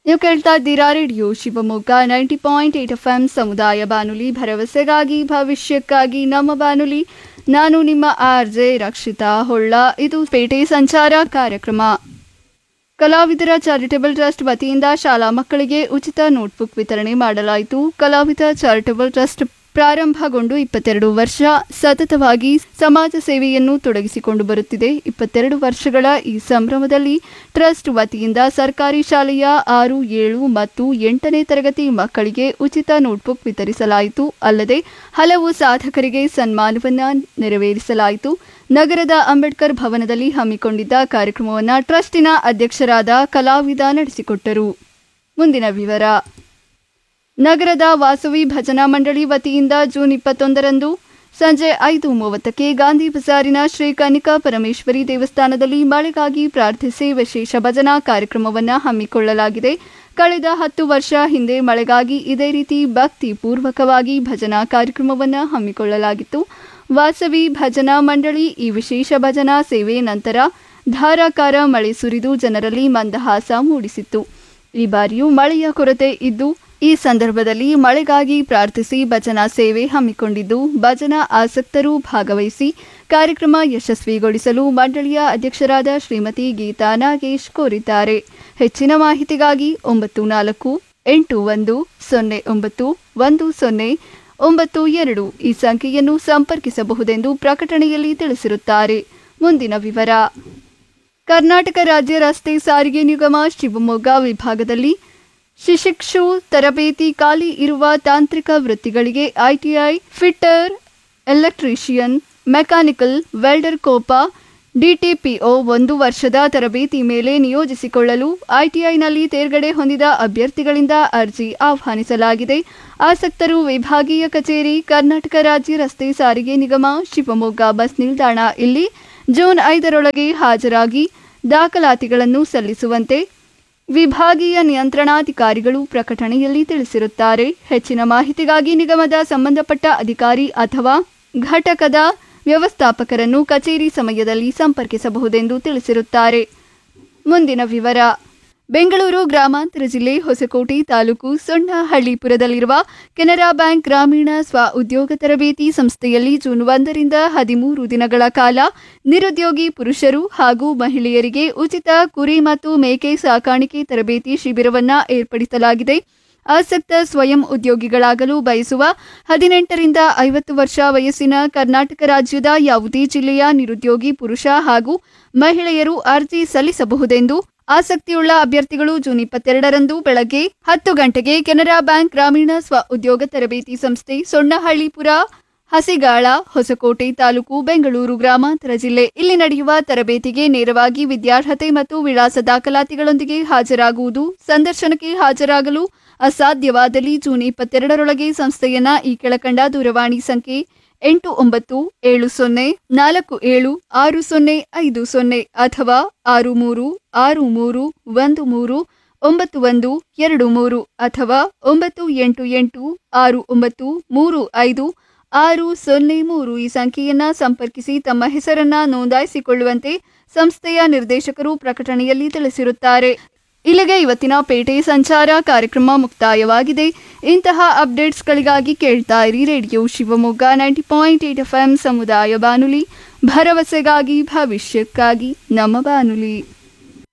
ನೀವು ಕೇಳ್ತಾ ಇದ್ದೀರಾ radio Shivamogga ninety point eight F M ಸಮುದಾಯ ಬಾನುಲಿ ಭರವಸೆಗಾಗಿ ಭವಿಷ್ಯಕ್ಕಾಗಿ ನಮ್ಮ ಬಾನುಲಿ ನಾನು ನಿಮ್ಮ ಆರ್ ಜೆ ರಕ್ಷಿತಾ ಹೊಳ್ಳ ಇದು ಪೇಟೆ ಸಂಚಾರ ಕಾರ್ಯಕ್ರಮ ಕಲಾವಿದರ ಚಾರಿಟೇಬಲ್ ಟ್ರಸ್ಟ್ ವತಿಯಿಂದ ಶಾಲಾ ಮಕ್ಕಳಿಗೆ ಉಚಿತ ನೋಟ್ಬುಕ್ ವಿತರಣೆ ಮಾಡಲಾಯಿತು ಕಲಾವಿದ ಚಾರಿಟೇಬಲ್ ಟ್ರಸ್ಟ್ ಪ್ರಾರಂಭಗೊಂಡು ಇಪ್ಪತ್ತೆರಡು ವರ್ಷ ಸತತವಾಗಿ ಸಮಾಜ ಸೇವೆಯನ್ನು ತೊಡಗಿಸಿಕೊಂಡು ಬರುತ್ತಿದೆ ಇಪ್ಪತ್ತೆರಡು ವರ್ಷಗಳ ಈ ಸಂಭ್ರಮದಲ್ಲಿ ಟ್ರಸ್ಟ್ ವತಿಯಿಂದ ಸರ್ಕಾರಿ ಶಾಲೆಯ ಆರು ಏಳು ಮತ್ತು ಎಂಟನೇ ತರಗತಿ ಮಕ್ಕಳಿಗೆ ಉಚಿತ ನೋಟ್ಬುಕ್ ವಿತರಿಸಲಾಯಿತು ಅಲ್ಲದೆ ಹಲವು ಸಾಧಕರಿಗೆ ಸನ್ಮಾನವನ್ನ ನೆರವೇರಿಸಲಾಯಿತು ನಗರದ ಅಂಬೇಡ್ಕರ್ ಭವನದಲ್ಲಿ ಹಮ್ಮಿಕೊಂಡಿದ್ದ ಕಾರ್ಯಕ್ರಮವನ್ನು ಟ್ರಸ್ಟಿನ ಅಧ್ಯಕ್ಷರಾದ ಕಲಾವಿದ ನಡೆಸಿಕೊಟ್ಟರು ಮುಂದಿನ ವಿವರ ನಗರದ ವಾಸವಿ ಭಜನಾ ಮಂಡಳಿ ವತಿಯಿಂದ ಜೂನ್ ಇಪ್ಪತ್ತೊಂದರಂದು ಸಂಜೆ ಐದು ಮೂವತ್ತಕ್ಕೆ ಗಾಂಧಿ ಬಜಾರಿನ ಶ್ರೀ ಕನಿಕಾ ಪರಮೇಶ್ವರಿ ದೇವಸ್ಥಾನದಲ್ಲಿ ಮಳೆಗಾಗಿ ಪ್ರಾರ್ಥಿಸಿ ವಿಶೇಷ ಭಜನಾ ಕಾರ್ಯಕ್ರಮವನ್ನು ಹಮ್ಮಿಕೊಳ್ಳಲಾಗಿದೆ ಕಳೆದ ಹತ್ತು ವರ್ಷ ಹಿಂದೆ ಮಳೆಗಾಗಿ ಇದೇ ರೀತಿ ಭಕ್ತಿ ಪೂರ್ವಕವಾಗಿ ಭಜನಾ ಕಾರ್ಯಕ್ರಮವನ್ನು ಹಮ್ಮಿಕೊಳ್ಳಲಾಗಿತ್ತು ವಾಸವಿ ಭಜನಾ ಮಂಡಳಿ ಈ ವಿಶೇಷ ಭಜನಾ ಸೇವೆ ನಂತರ ಧಾರಾಕಾರ ಮಳೆ ಸುರಿದು ಜನರಲ್ಲಿ ಮಂದಹಾಸ ಮೂಡಿಸಿತ್ತು ಈ ಬಾರಿಯೂ ಮಳೆಯ ಕೊರತೆ ಇದ್ದು ಈ ಸಂದರ್ಭದಲ್ಲಿ ಮಳೆಗಾಗಿ ಪ್ರಾರ್ಥಿಸಿ ಭಜನಾ ಸೇವೆ ಹಮ್ಮಿಕೊಂಡಿದ್ದು ಭಜನಾ ಆಸಕ್ತರು ಭಾಗವಹಿಸಿ ಕಾರ್ಯಕ್ರಮ ಯಶಸ್ವಿಗೊಳಿಸಲು ಮಂಡಳಿಯ ಅಧ್ಯಕ್ಷರಾದ ಶ್ರೀಮತಿ ಗೀತಾ ನಾಗೇಶ್ ಕೋರಿದ್ದಾರೆ ಹೆಚ್ಚಿನ ಮಾಹಿತಿಗಾಗಿ ಒಂಬತ್ತು ನಾಲ್ಕು ಎಂಟು ಒಂದು ಸೊನ್ನೆ ಒಂಬತ್ತು ಒಂದು ಸೊನ್ನೆ ಒಂಬತ್ತು ಎರಡು ಈ ಸಂಖ್ಯೆಯನ್ನು ಸಂಪರ್ಕಿಸಬಹುದೆಂದು ಪ್ರಕಟಣೆಯಲ್ಲಿ ತಿಳಿಸಿರುತ್ತಾರೆ ಮುಂದಿನ ವಿವರ ಕರ್ನಾಟಕ ರಾಜ್ಯ ರಸ್ತೆ ಸಾರಿಗೆ ನಿಗಮ ಶಿವಮೊಗ್ಗ ವಿಭಾಗದಲ್ಲಿ ಶಿಶಿಕ್ಷು ತರಬೇತಿ ಖಾಲಿ ಇರುವ ತಾಂತ್ರಿಕ ವೃತ್ತಿಗಳಿಗೆ ITI fitter electrician mechanical welder COPA DTPO ಒಂದು ವರ್ಷದ ತರಬೇತಿ ಮೇಲೆ ನಿಯೋಜಿಸಿಕೊಳ್ಳಲು ಐಟಿಐನಲ್ಲಿ ತೇರ್ಗಡೆ ಹೊಂದಿದ ಅಭ್ಯರ್ಥಿಗಳಿಂದ ಅರ್ಜಿ ಆಹ್ವಾನಿಸಲಾಗಿದೆ ಆಸಕ್ತರು ವಿಭಾಗೀಯ ಕಚೇರಿ ಕರ್ನಾಟಕ ರಾಜ್ಯ ರಸ್ತೆ ಸಾರಿಗೆ ನಿಗಮ ಶಿವಮೊಗ್ಗ ಬಸ್ ನಿಲ್ದಾಣ ಇಲ್ಲಿ ಜೂನ್ ಐದರೊಳಗೆ ಹಾಜರಾಗಿ ದಾಖಲಾತಿಗಳನ್ನು ಸಲ್ಲಿಸುವಂತೆ ವಿಭಾಗೀಯ ನಿಯಂತ್ರಣಾಧಿಕಾರಿಗಳು ಪ್ರಕಟಣೆಯಲ್ಲಿ ತಿಳಿಸಿರುತ್ತಾರೆ ಹೆಚ್ಚಿನ ಮಾಹಿತಿಗಾಗಿ ನಿಗಮದ ಸಂಬಂಧಪಟ್ಟ ಅಧಿಕಾರಿ ಅಥವಾ ಘಟಕದ ವ್ಯವಸ್ಥಾಪಕರನ್ನು ಕಚೇರಿ ಸಮಯದಲ್ಲಿ ಸಂಪರ್ಕಿಸಬಹುದೆಂದು ತಿಳಿಸಿರುತ್ತಾರೆ ಮುಂದಿನ ವಿವರ ಬೆಂಗಳೂರು ಗ್ರಾಮಾಂತರ ಜಿಲ್ಲೆ ಹೊಸಕೋಟೆ ತಾಲೂಕು ಸೊಣ್ಣಹಳ್ಳಿಪುರದಲ್ಲಿರುವ ಕೆನರಾ ಬ್ಯಾಂಕ್ ಗ್ರಾಮೀಣ ಸ್ವ ಉದ್ಯೋಗ ತರಬೇತಿ ಸಂಸ್ಥೆಯಲ್ಲಿ ಜೂನ್ ಒಂದರಿಂದ ಹದಿಮೂರು ದಿನಗಳ ಕಾಲ ನಿರುದ್ಯೋಗಿ ಪುರುಷರು ಹಾಗೂ ಮಹಿಳೆಯರಿಗೆ ಉಚಿತ ಕುರಿ ಮತ್ತು ಮೇಕೆ ಸಾಕಾಣಿಕೆ ತರಬೇತಿ ಶಿಬಿರವನ್ನು ಏರ್ಪಡಿಸಲಾಗಿದೆ ಆಸಕ್ತ ಸ್ವಯಂ ಉದ್ಯೋಗಿಗಳಾಗಲು ಬಯಸುವ ಹದಿನೆಂಟರಿಂದ ಐವತ್ತು ವರ್ಷ ವಯಸ್ಸಿನ ಕರ್ನಾಟಕ ರಾಜ್ಯದ ಯಾವುದೇ ಜಿಲ್ಲೆಯ ನಿರುದ್ಯೋಗಿ ಪುರುಷ ಹಾಗೂ ಮಹಿಳೆಯರು ಅರ್ಜಿ ಸಲ್ಲಿಸಬಹುದೆಂದು ಆಸಕ್ತಿಯುಳ್ಳ ಅಭ್ಯರ್ಥಿಗಳು ಜೂನ್ ಇಪ್ಪತ್ತೆರಡರಂದು ಬೆಳಗ್ಗೆ ಹತ್ತು ಗಂಟೆಗೆ ಕೆನರಾ ಬ್ಯಾಂಕ್ ಗ್ರಾಮೀಣ ಸ್ವ ಉದ್ಯೋಗ ತರಬೇತಿ ಸಂಸ್ಥೆ ಸೊಣ್ಣಹಳ್ಳಿಪುರ ಹಸಿಗಾಳ ಹೊಸಕೋಟೆ ತಾಲೂಕು ಬೆಂಗಳೂರು ಗ್ರಾಮಾಂತರ ಜಿಲ್ಲೆ ಇಲ್ಲಿ ನಡೆಯುವ ತರಬೇತಿಗೆ ನೇರವಾಗಿ ವಿದ್ಯಾರ್ಹತೆ ಮತ್ತು ವಿಳಾಸ ದಾಖಲಾತಿಗಳೊಂದಿಗೆ ಹಾಜರಾಗುವುದು ಸಂದರ್ಶನಕ್ಕೆ ಹಾಜರಾಗಲು ಅಸಾಧ್ಯವಾದಲ್ಲಿ ಜೂನ್ ಇಪ್ಪತ್ತೆರಡರೊಳಗೆ ಸಂಸ್ಥೆಯನ್ನ ಈ ಕೆಳಕಂಡ ದೂರವಾಣಿ ಸಂಖ್ಯೆ ಎಂಟು ಒಂಬತ್ತು ಏಳು ಸೊನ್ನೆ ನಾಲ್ಕು ಏಳು ಆರು ಸೊನ್ನೆ ಐದು ಸೊನ್ನೆ ಅಥವಾ ಆರು ಮೂರು ಆರು ಮೂರು ಒಂದು ಮೂರು ಒಂಬತ್ತು ಒಂದು ಎರಡು ಮೂರು ಅಥವಾ ಒಂಬತ್ತು ಎಂಟು ಎಂಟು ಆರು ಒಂಬತ್ತು ಮೂರು ಐದು ಆರು ಸೊನ್ನೆ ಮೂರು ಈ ಸಂಖ್ಯೆಯನ್ನ ಸಂಪರ್ಕಿಸಿ ತಮ್ಮ ಹೆಸರನ್ನ ನೋಂದಾಯಿಸಿಕೊಳ್ಳುವಂತೆ ಸಂಸ್ಥೆಯ ನಿರ್ದೇಶಕರು ಪ್ರಕಟಣೆಯಲ್ಲಿ ತಿಳಿಸಿರುತ್ತಾರೆ ಇಲ್ಲಿಗೆ ಇವತ್ತಿನ ಪೇಟೆ ಸಂಚಾರ ಕಾರ್ಯಕ್ರಮ ಮುಕ್ತಾಯವಾಗಿದೆ ಇಂತಹ ಅಪ್ಡೇಟ್ಸ್ಗಳಿಗಾಗಿ ಕೇಳ್ತಾ ಇರಿ radio Shivamogga ninety point eight F M ಸಮುದಾಯ ಬಾನುಲಿ ಭರವಸೆಗಾಗಿ ಭವಿಷ್ಯಕ್ಕಾಗಿ ನಮ್ಮ ಬಾನುಲಿ